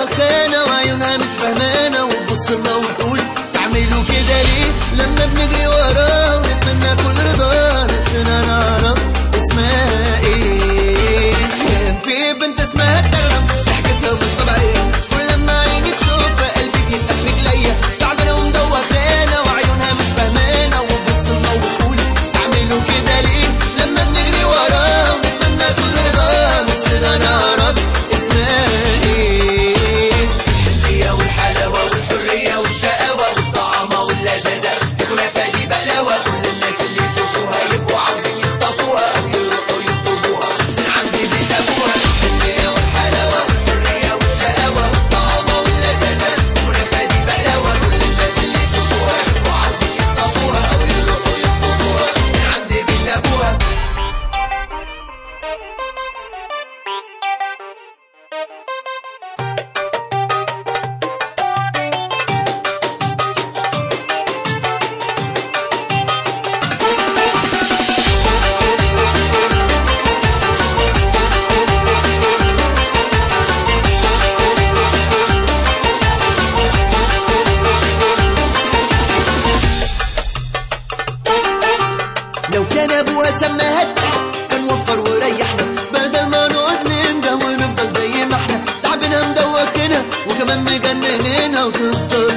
مدوخانا وعيونها مش فاهمانا وتبص لنا وتقول تعملوا كده ليه لما بنجري وراها ونتمنى كل رضا نفسنا نعرف اسمها ايه كان في بنت اسمها ترم ضحكتها بالطبع ايه كل لما عيني تشوفها قلبي بيبقى في رجليا تعبانه ومدوخانا وعيونها مش فاهمانا وتبص لنا وتقول تعملوا كده ليه لما بنجري وراها ونتمنى كل رضا نفسنا نعرف اسمها ايه الحنية والحلاوة والحرية والشقاوة والطعامة واللذاذة الكنافة دي بقلاوة كل الناس اللي يشوفوها يبقوا عاوزين يخطفوها أو يروحوا يطلبوها من عند بيت أبوها الحنية والحلاوة والحرية والشقاوة والطعامة واللذاذة الكنافة دي بقلاوة كل الناس اللي يشوفوها يبقوا عاوزين يخطفوها أو يروحوا يطلبوها من عند بيت أبوها لو كان ابوها سماها كان وفر وريحنا بدل ما نقعد نندم ونفضل زي ما احنا تعبنا مدوخنا وكمان مجنننا وتفضل